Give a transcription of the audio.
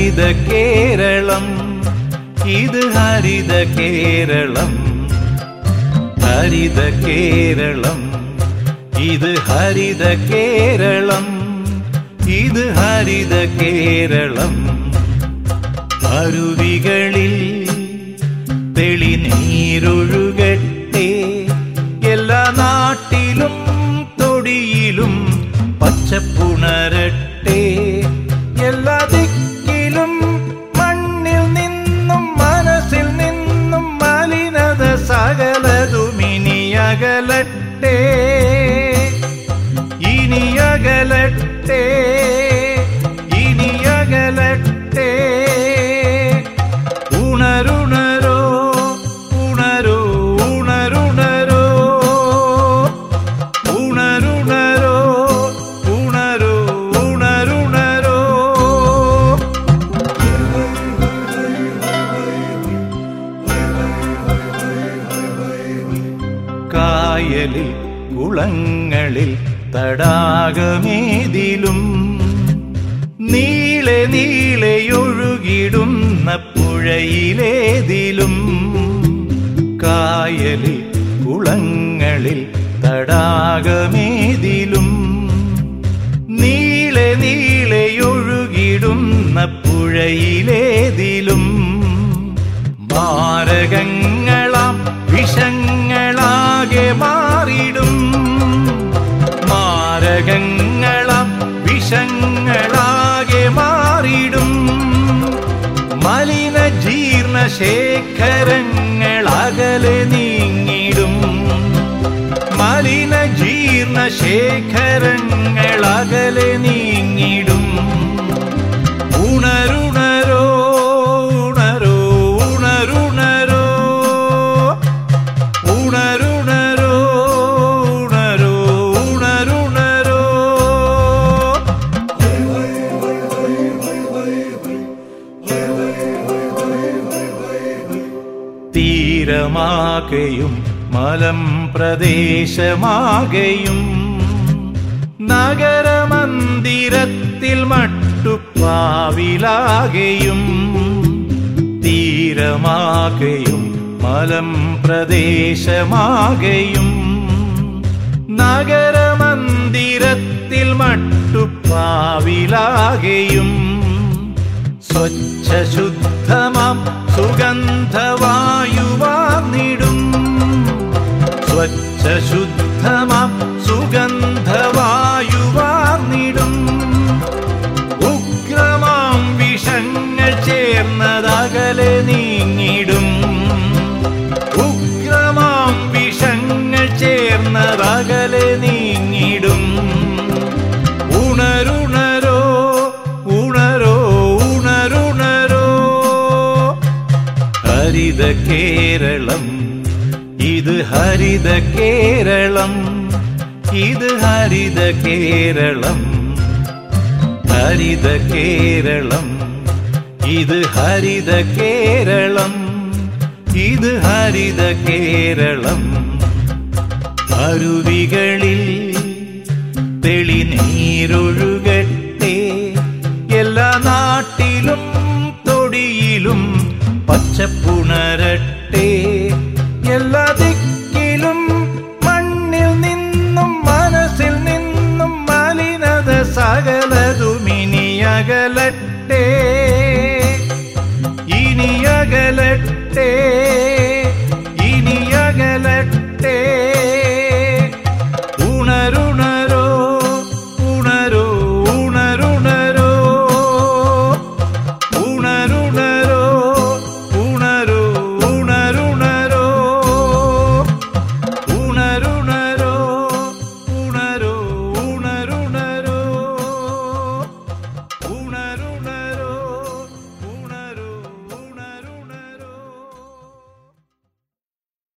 ഹരിത കേരളം ഇത് ഹരിത കേരളം ഹരിത കേരളം ഇത് ഹരിത കേരളം ഇത് ഹരിത കേരളം അരുവികളിൽ തെളിനീരൊഴുകട്ടെ എല്ലാ നാട്ടിലും തൊടിയിലും പച്ചപ്പുണരട്ടെ എല്ലാ ദിക്കിലും മണ്ണിൽ നിന്നും മനസ്സിൽ നിന്നും മലിനത സകലതുമിനിയകലട്ടെ ഇനിയകലട്ടെ ഇനിയകലട്ടെ ഉണരുണരോ ഉണരോ ഉണരുണരോ ഉണരുണരോ ഉണരോ ഉണരുണരോ കായലിൽ കുളങ്ങളിൽ തടാകമേതിലും നീളെ നീളെയൊഴുകിടുന്ന പുഴയിലേതിലും കായലിൽ കുളങ്ങളിൽ തടാകമേതിലും നീളെ നീളെയൊഴുകിടുന്ന പുഴയിലേതിലും മാരകങ്ങളാം വിഷങ്ങളാകെ മാറിടും മാരകങ്ങളാം വിഷങ്ങളാകെ മാറിടും മലിന ജീർണ ശേഖരങ്ങൾ അകലെ നീങ്ങിടും മലിന ജീർണ ശേഖരങ്ങൾ അകലെ നീങ്ങിടും ഉണരുണരോ ഉണരോ ഉണരുണരോ ഉണരുണരോ ഉണരോ ഉണരുണരോ തീരമാകെയും മലം പ്രദേശമാകെയും നഗരമന്ദിരത്തിൽ മട്ടുപ്പാവിലാകെയും തീരമാകെയും മലം പ്രദേശമാകെയും നഗരമന്ദിരത്തിൽ മട്ടുപ്പാവിലാകെയും സ്വച്ഛ ശുദ്ധമാം സുഗന്ധവായുവാർന്നിടും സ്വച്ഛ ശുദ്ധമാം സുഗന്ധവായുവാർന്നിടും ഉഗ്രമാം വിഷങ്ങൾ ചേർന്നതകലെ നീങ്ങിടും ഉഗ്രമാം വിഷങ്ങൾ ചേർന്നതകലെ നീങ്ങിടും ഉണരുണരോ ഉണരോ ഉണരുണരോ ഹരിത കേരളം ഇത് ഹരിത കേരളം ഇത് ഹരിത കേരളം ഹരിത കേരളം ഇത് ഹരിത കേരളം ഇത് ഹരിത കേരളം അരുവികളിൽ തെളിനീരൊഴുകട്ടെ എല്ലാ നാട്ടിലും തൊടിയിലും പച്ചപ്പുണരട്ടെ എല്ലാ